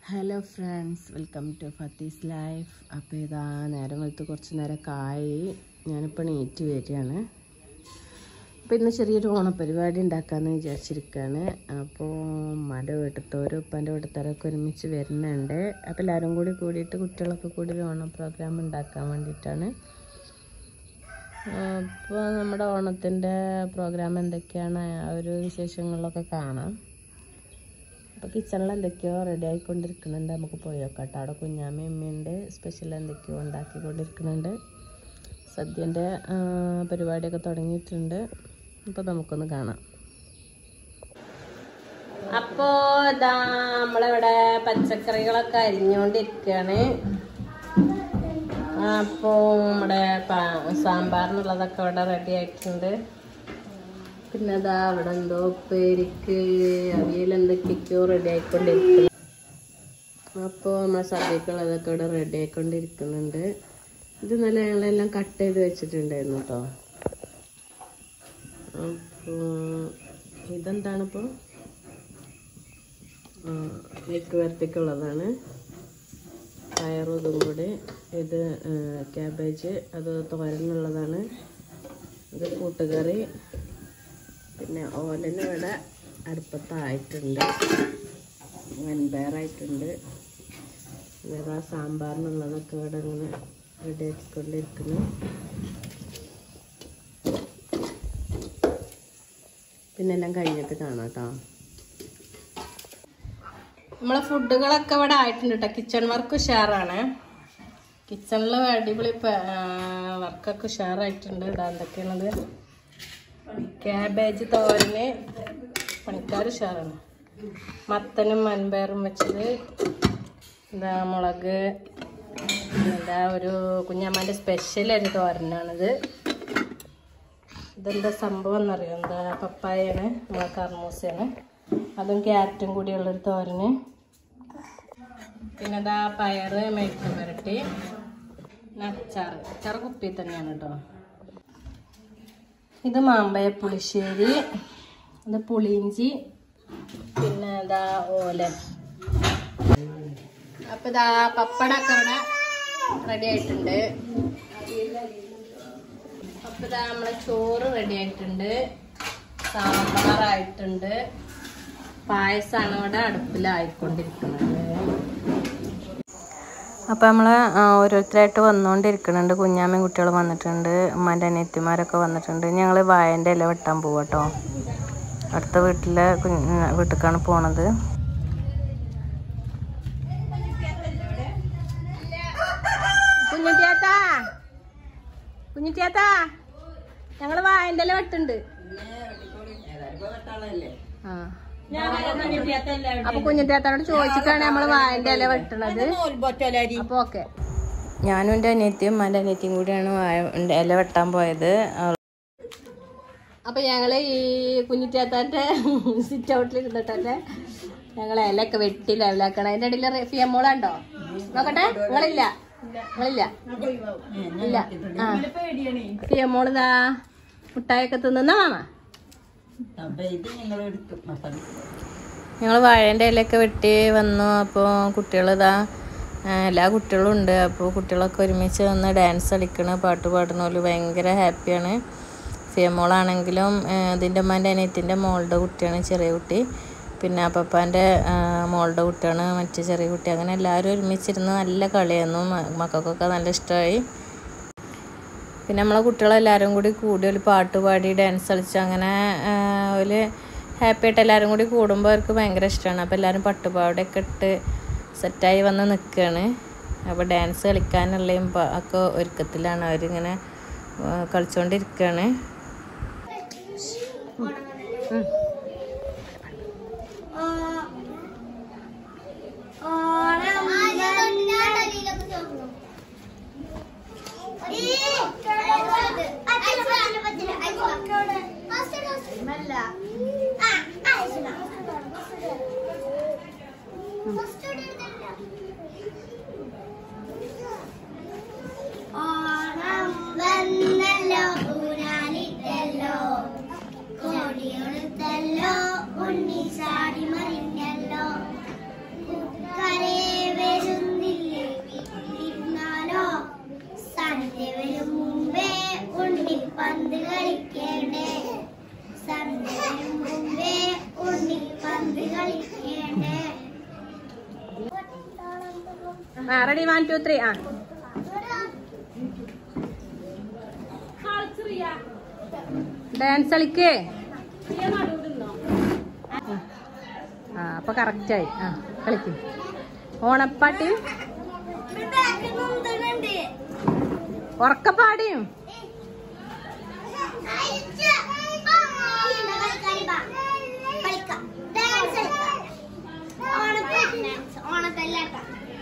hello friends welcome to Fathi's life അപ്പോൾ ഇതാ നേരം വെളുത്ത് കുറച്ച് നേരമൊക്കെ ആയി ഞാനിപ്പോൾ നീറ്റ് വരികയാണ് അപ്പോൾ ഇന്ന് ചെറിയൊരു ഓണപ്പരിപാടി ഉണ്ടാക്കാമെന്ന് വിചാരിച്ചിരിക്കുകയാണ് അപ്പോൾ ഉമ്മാൻ്റെ വീട്ടിലത്തോരും ഉപ്പാൻ്റെ വീട്ടിലത്തോരൊക്കെ ഒരുമിച്ച് വരുന്നുണ്ട് അപ്പോൾ എല്ലാവരും കൂടി കൂടിയിട്ട് കുട്ടികളൊക്കെ കൂടി ഒരു ഓണം പ്രോഗ്രാം ഉണ്ടാക്കാൻ വേണ്ടിയിട്ടാണ് അപ്പോൾ നമ്മുടെ ഓണത്തിൻ്റെ പ്രോഗ്രാം എന്തൊക്കെയാണ് ആ ഒരു വിശേഷങ്ങളിലൊക്കെ കാണാം അപ്പോൾ കിച്ചണിൽ എന്തൊക്കെയോ റെഡി ആയിക്കൊണ്ടിരിക്കുന്നുണ്ട് നമുക്ക് പോയി നോക്കാം കേട്ടോ അവിടെ കുഞ്ഞാമ്മ അമ്മയുണ്ട് സ്പെഷ്യൽ എന്തൊക്കെയോ ഉണ്ടാക്കിക്കൊണ്ടിരിക്കുന്നുണ്ട് സദ്യൻ്റെ പരിപാടിയൊക്കെ തുടങ്ങിയിട്ടുണ്ട് അപ്പോൾ നമുക്കൊന്ന് കാണാം അപ്പോൾ ഇതാ നമ്മളിവിടെ പച്ചക്കറികളൊക്കെ അരിഞ്ഞുകൊണ്ടിരിക്കുകയാണ് അപ്പോൾ നമ്മുടെ പാ- സാമ്പാറിനുള്ളതൊക്കെ ഇവിടെ റെഡി ആയിട്ടുണ്ട് പിന്നെ അതാ അവിടെ എന്തോ ഉപ്പേരിക്ക് അവിയൽ എന്തൊക്കെയൊക്കെയോ റെഡി ആയിക്കൊണ്ടിരിക്കുന്നു അപ്പോൾ നമ്മളെ സദ്യക്കുള്ളതൊക്കെ ഇവിടെ റെഡി ആയിക്കൊണ്ടിരിക്കുന്നുണ്ട് ഇത് നല്ല ഞങ്ങളെല്ലാം കട്ട് ചെയ്ത് വെച്ചിട്ടുണ്ടായിരുന്നു കേട്ടോ അപ്പോൾ ഇതെന്താണിപ്പോൾ മെഴുക്ക് വരട്ടിക്കുള്ളതാണ് പയറും ഇതും കൂടി ഇത് ക്യാബേജ് അത് തോരനുള്ളതാണ് ഇത് കൂട്ടുകറി പിന്നെ ഓലന് ഇവിടെ അടുപ്പത്തായിട്ടുണ്ട് വൻപയറായിട്ടുണ്ട് പിന്നെ ആ സാമ്പാറിനുള്ളതൊക്കെ ഇവിടെ ഇങ്ങനെ റെഡി ആക്കിക്കൊണ്ടിരിക്കുന്നു പിന്നെ എല്ലാം കഴിഞ്ഞിട്ട് കാണാം കേട്ടോ നമ്മളെ ഫുഡുകളൊക്കെ ഇവിടെ ആയിട്ടുണ്ട് കേട്ടോ കിച്ചൺ വർക്ക് ഉഷാറാണ് കിച്ചണിൽ അടിപൊളി വർക്കൊക്കെ ഉഷാറായിട്ടുണ്ട് ഇതാ എന്തൊക്കെയാണത് ക്യാബേജ് തോരന് പണിക്കാർ ഉഷാറാണ് മത്തനും മൻപയറും വെച്ചത് എന്താ മുളക് എന്താ ഒരു കുഞ്ഞമ്മൻ്റെ സ്പെഷ്യൽ ഒരു തോരനാണിത് ഇതെന്താ സംഭവം എന്നറിയോ എന്താ പപ്പായാണ് നമ്മളെ കർമൂസയാണ് അതും ക്യാരറ്റും കൂടിയുള്ളൊരു തോരന് പിന്നെ ഇതാ പയറ് മെഴുക്ക് പുരട്ടി പിന്നെ അച്ചാറ് അച്ചാറ് കുപ്പി തന്നെയാണ് കേട്ടോ ഇത് മാമ്പഴ പുളിശ്ശേരി ഇത് പുളിയിഞ്ചി പിന്നെ ഇതാ ഓലൻ അപ്പൊ ഇതാ പപ്പടൊക്കെ ഇവിടെ റെഡി ആയിട്ടുണ്ട് അപ്പൊ ഇതാ നമ്മളെ ചോറ് റെഡി ആയിട്ടുണ്ട് സാമ്പാറായിട്ടുണ്ട് പായസമാണ് ഇവിടെ അടുപ്പിലായിക്കൊണ്ടിരിക്കുന്നത് അപ്പോൾ നമ്മൾ ഓരോരുത്തരായിട്ട് വന്നുകൊണ്ടിരിക്കുന്നുണ്ട് കുഞ്ഞാമ്മയും കുട്ടികൾ വന്നിട്ടുണ്ട് ഉമ്മാൻ്റെ അനിയത്തിമാരൊക്കെ വന്നിട്ടുണ്ട് ഞങ്ങൾ വായൻ്റെ ഇല വെട്ടാൻ പോവാം കേട്ടോ അടുത്ത വീട്ടിലെ കുഞ്ഞ് വീട്ടിലേക്കാണ് പോണത് കുഞ്ഞുട്ടിയാത്താ കുഞ്ഞുട്ടിയാത്താ ഞങ്ങൾ വായൻ്റെ ഇല വെട്ടുണ്ട് ആ അപ്പൊ കുഞ്ഞിട്ടാത്തോട് ചോദിച്ചിട്ടാണ് നമ്മള് വായന്റെ ഇല വെട്ടണത് അപ്പൊ ഓക്കെ ഞാനും എൻ്റെ അനിയത്തിയും എൻ്റെ അനിയത്തിയും കൂടിയാണ് വായ ഇല വെട്ടാൻ പോയത് അപ്പൊ ഞങ്ങള് ഈ കുഞ്ഞിറ്റാത്താന്റെ സിറ്റ് ഔട്ടിൽ ഇരുന്നിട്ടെ ഞങ്ങളെ ഇലയൊക്കെ വെട്ടി ലെവലാക്കണം അതിന്റെ ഇടയിൽ ഫിയമ്മോളുണ്ടോ നോക്കട്ടെ നിങ്ങളില്ല നിങ്ങളില്ല ഇല്ല ആ ഫിയമ്മോളിതാ മുട്ടായൊക്കെ തിന്നുന്ന മാമ ഞങ്ങൾ വാഴേൻ്റെ ഇലയൊക്കെ വെട്ടി വന്നു അപ്പോൾ കുട്ടികളിതാ എല്ലാ കുട്ടികളും ഉണ്ട് അപ്പോൾ കുട്ടികളൊക്കെ ഒരുമിച്ച് വന്ന് ഡാൻസ് കളിക്കണ പാട്ട് പാടുന്ന പോലെ ഭയങ്കര ഹാപ്പിയാണ് ഫിയമോളാണെങ്കിലും അതിൻ്റെ അമ്മേൻ്റെ അനിയത്തിൻ്റെ മോളുടെ കുട്ടിയാണ് ചെറിയ കുട്ടി പിന്നെ അപ്പപ്പാൻ്റെ മോളുടെ കുട്ടിയാണ് മറ്റേ ചെറിയ കുട്ടി അങ്ങനെ എല്ലാവരും ഒരുമിച്ചിരുന്ന് നല്ല കളിയായിരുന്നു മ- മക്കൾക്കൊക്കെ നല്ല ഇഷ്ടമായി പിന്നെ നമ്മളെ കുട്ടികളെല്ലാവരും കൂടി കൂടി ഒരു പാട്ട് പാടി ഡാൻസ് കളിച്ച് അങ്ങനെ ഒരു ഹാപ്പി ആയിട്ട് എല്ലാവരും കൂടി കൂടുമ്പോൾ അവർക്ക് ഭയങ്കര ഇഷ്ടമാണ് അപ്പോൾ എല്ലാവരും പട്ടുപാവടയൊക്കെ ഇട്ട് സെറ്റായി വന്ന് നിൽക്കുകയാണ് അപ്പോൾ ഡാൻസ് കളിക്കാനുള്ളയും പ- ഒക്കെ ഒരുക്കത്തിലാണ് അവരിങ്ങനെ ആ, കളിച്ചുകൊണ്ടിരിക്കുകയാണ് ഓണം വന്നല്ലോ ഊരാനിട്ടല്ലോ കോടിയൊടുത്തല്ലോ ഉണ്ണി ചാടി മറിഞ്ഞല്ലോ കരേ ആ റെഡി വൺ ടു ത്രീ ആ ഡാൻസ് കളിക്കേ ആ അപ്പൊ കറക്റ്റായി ആ കളിക്കും ഓണപ്പാട്ടിയും ഉറക്കപ്പാടിയും ഓണത്തല്ലാട്ട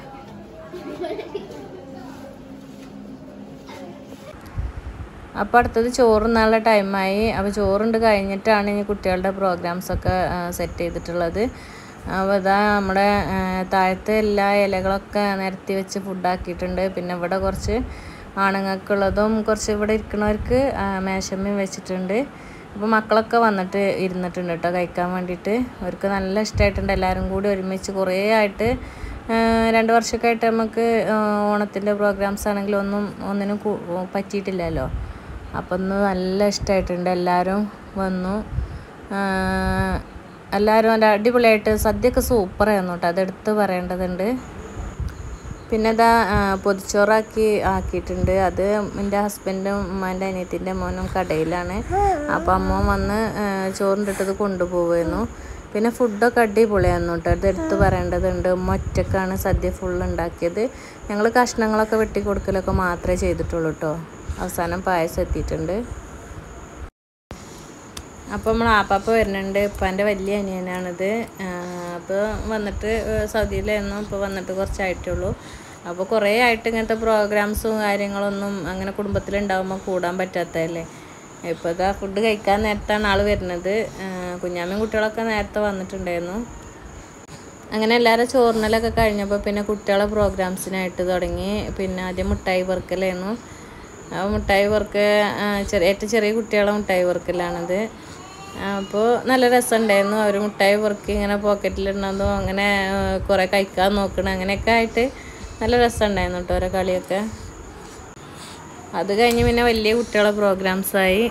അപ്പോൾ അടുത്തത് ചോറുന്നുള്ള ടൈമായി അപ്പോൾ ചോറുണ്ട് കഴിഞ്ഞിട്ടാണ് ഇനി കുട്ടികളുടെ പ്രോഗ്രാംസൊക്കെ സെറ്റ് ചെയ്തിട്ടുള്ളത് അപ്പോൾ ഇതാ നമ്മുടെ ആ, താഴത്തെ എല്ലാ ഇലകളൊക്കെ നിരത്തി വെച്ച് ഫുഡാക്കിയിട്ടുണ്ട് പിന്നെ ഇവിടെ കുറച്ച് ആണുങ്ങൾക്കുള്ളതും കുറച്ച് ഇവിടെ ഇരിക്കുന്നവർക്ക് ആ, മേശമ്മയും വെച്ചിട്ടുണ്ട് അപ്പോൾ മക്കളൊക്കെ വന്നിട്ട് ഇരുന്നിട്ടുണ്ട് കേട്ടോ കഴിക്കാൻ വേണ്ടിയിട്ട് അവർക്ക് നല്ല ഇഷ്ടമായിട്ടുണ്ട് എല്ലാവരും കൂടി ഒരുമിച്ച് കുറേ ആയിട്ട് ആ, രണ്ട് വർഷമൊക്കെ ആയിട്ട് നമുക്ക് ഓണത്തിൻ്റെ പ്രോഗ്രാംസ് ആണെങ്കിലും ഒന്നും ഒന്നിനും കു- പറ്റിയിട്ടില്ലല്ലോ അപ്പം ഒന്ന് നല്ല ഇഷ്ടമായിട്ടുണ്ട് എല്ലാവരും വന്നു ആ, എല്ലാവരും നല്ല അടിപൊളിയായിട്ട് സദ്യയൊക്കെ സൂപ്പറായിരുന്നു കേട്ടോ അതെടുത്ത് പറയേണ്ടതുണ്ട് പിന്നെ ഇതാ ആ, പൊതിച്ചോറാക്കി ആക്കിയിട്ടുണ്ട് അത് എൻ്റെ ഹസ്ബൻഡും ഉമ്മാൻ്റെ അനിയത്തിൻ്റെ മോനും കടയിലാണ് അപ്പോൾ അമ്മ വന്ന് ആ, ചോറിൻ്റെ കൊണ്ടുപോകുമായിരുന്നു പിന്നെ ഫുഡൊക്കെ അടിപൊളിയായിരുന്നു കേട്ടോ അത് എടുത്ത് പറയേണ്ടതുണ്ട് ഉമ്മ ഒറ്റക്കാണ് സദ്യ ഫുൾ ഉണ്ടാക്കിയത് ഞങ്ങൾ കഷ്ണങ്ങളൊക്കെ വെട്ടി കൊടുക്കലൊക്കെ മാത്രമേ ചെയ്തിട്ടുള്ളൂ കേട്ടോ അവസാനം പായസം എത്തിയിട്ടുണ്ട് അപ്പോൾ നമ്മൾ ആപ്പാപ്പ വരുന്നുണ്ട് ഇപ്പം വലിയ അനിയനാണിത് അപ്പോൾ വന്നിട്ട് ഏഹ് സൗദിയിലായിരുന്നു ഇപ്പോൾ വന്നിട്ട് കുറച്ചായിട്ടുള്ളൂ അപ്പോൾ കുറേ ആയിട്ട് ഇങ്ങനത്തെ പ്രോഗ്രാംസും കാര്യങ്ങളൊന്നും അങ്ങനെ കുടുംബത്തിലുണ്ടാകുമ്പോൾ കൂടാൻ പറ്റാത്തതല്ലേ ഇപ്പോൾ ഇതാ ഫുഡ് കഴിക്കാൻ നേരത്താണ് ആൾ വരുന്നത് ഏഹ് കുഞ്ഞാമ്മയും കുട്ടികളൊക്കെ നേരത്തെ വന്നിട്ടുണ്ടായിരുന്നു അങ്ങനെ എല്ലാവരും ചോറിനലൊക്കെ കഴിഞ്ഞപ്പോൾ പിന്നെ കുട്ടികളെ പ്രോഗ്രാംസിനായിട്ട് തുടങ്ങി പിന്നെ ആദ്യം മുട്ടായി പെറുക്കലായിരുന്നു ആ മുട്ടായി പെറുക്ക് ആ, ചെറിയ ഏറ്റവും ചെറിയ കുട്ടികളെ മുട്ടായി പെറുക്കലാണിത് അപ്പോൾ നല്ല രസമുണ്ടായിരുന്നു അവർ മുട്ടായി പെറുക്കി ഇങ്ങനെ പോക്കറ്റിലിടുന്നതും അങ്ങനെ ആ, കുറേ കഴിക്കാൻ നോക്കണം അങ്ങനെയൊക്കെ ആയിട്ട് നല്ല രസമുണ്ടായിരുന്നു കേട്ടോ ഓരോ കളിയൊക്കെ അത് കഴിഞ്ഞ് പിന്നെ വലിയ കുട്ടികളെ പ്രോഗ്രാംസായി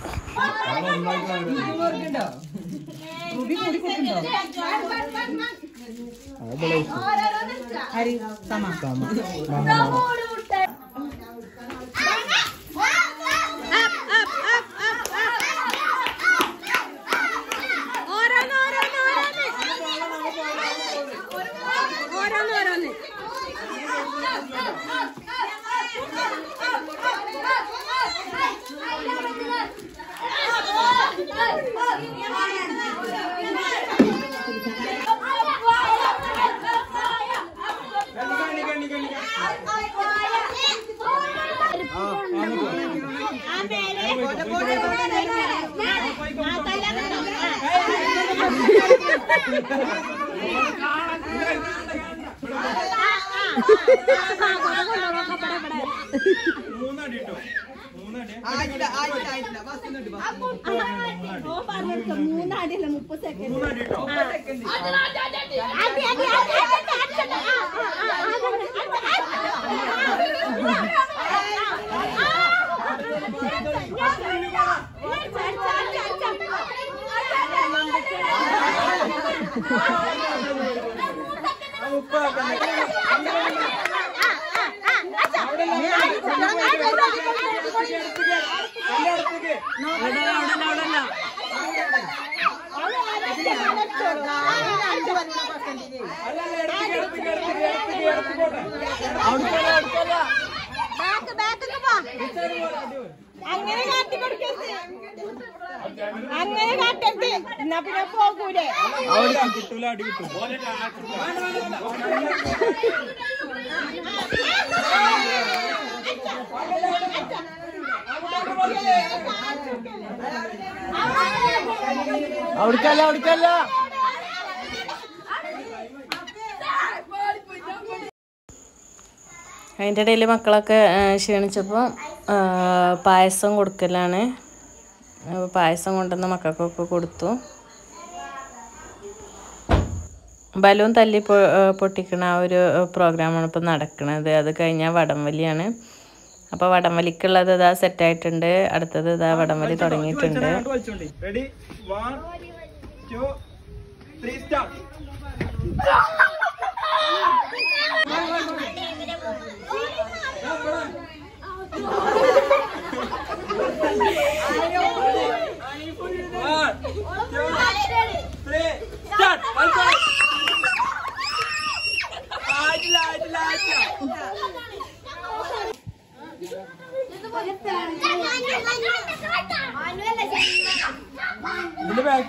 അങ്ങനെ കാട്ടി കൊടുക്കരുത് അങ്ങനെ കാട്ടരുത് എന്നാ പിന്നെ പോകൂലേ അവിടക്കല്ല അവിടക്കല്ല അതിൻ്റെ ഇടയിൽ മക്കളൊക്കെ ആ, ക്ഷീണിച്ചപ്പോൾ ആ, പായസം കൊടുക്കലാണ് അപ്പോൾ പായസം കൊണ്ടുവന്ന് മക്കൾക്കൊക്കെ കൊടുത്തു ബലൂൺ തല്ലി പൊ ആ, പൊട്ടിക്കണ ആ ഒരു പ്രോഗ്രാമാണ് ഇപ്പോൾ നടക്കുന്നത് അത് കഴിഞ്ഞാൽ വടംവലിയാണ് അപ്പോൾ വടംവലിക്കുള്ളത് ഇതാ സെറ്റായിട്ടുണ്ട് അടുത്തത് ഇതാ വടംവലി തുടങ്ങിയിട്ടുണ്ട് ready one two three start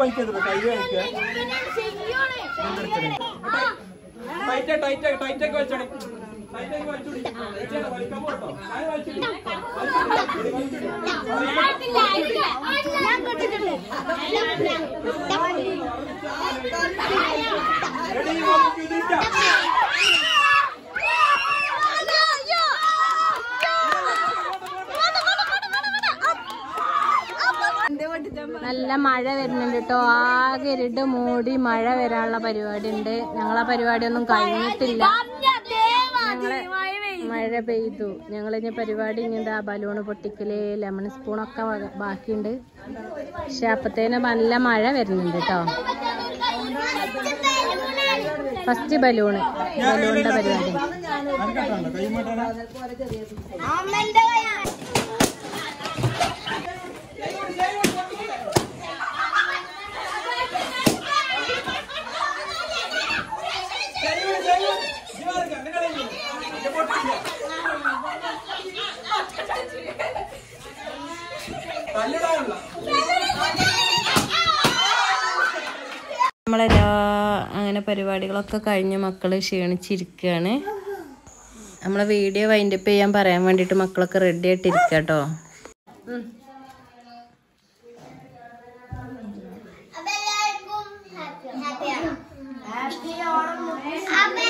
വലിക്കരുത് കൈ വലിക്കുക ടൈറ്റ് ടൈറ്റ് ടൈറ്റ് ഒക്കെ വലിച്ചോടി ടൈറ്റ് ഒക്കെ വലിച്ചോടി വലിച്ചോടി, വലിക്കാൻ പോട്ടോ ഞാൻ വലിച്ചിട്ട് ഞാൻ കൊട്ടിട്ടുണ്ട് റെഡി നമുക്ക് ഇതിട്ടാ നല്ല മഴ വരുന്നുണ്ട് കേട്ടോ ആകെ ഇരുട്ട് മൂടി മഴ വരാനുള്ള പരിപാടി ഉണ്ട് ഞങ്ങളെ പരിപാടിയൊന്നും കഴിഞ്ഞിട്ടില്ല ഞങ്ങളെ മഴ പെയ്തു ഞങ്ങൾ ഇനി പരിപാടി ഇങ്ങനെ ബലൂണ് പൊട്ടിക്കല് ലെമൺ സ്പൂണൊക്കെ വക- ബാക്കിയുണ്ട് പക്ഷെ അപ്പത്തേന് നല്ല മഴ വരുന്നുണ്ട് കേട്ടോ ഫസ്റ്റ് ബലൂണ് ബലൂണിന്റെ പരിപാടി അനക്കട്ടാണ് കൈ മാറ്റാനാ അമ്മന്റെ തല്ലിടാനുള്ള നമ്മളെല്ലാ അങ്ങനെ പരിപാടികളൊക്കെ കഴിഞ്ഞ് മക്കൾ ക്ഷീണിച്ചിരിക്കുകയാണ് നമ്മളെ വീഡിയോ വൈൻഡപ്പ് ചെയ്യാൻ പറയാൻ വേണ്ടിയിട്ട് മക്കളൊക്കെ റെഡി ആയിട്ട് ഇരിക്കുക കേട്ടോ അപ്പൊ എല്ലാവർക്കും ഹാപ്പിയാണ് ഹാപ്പി ഓണം അപ്പൊ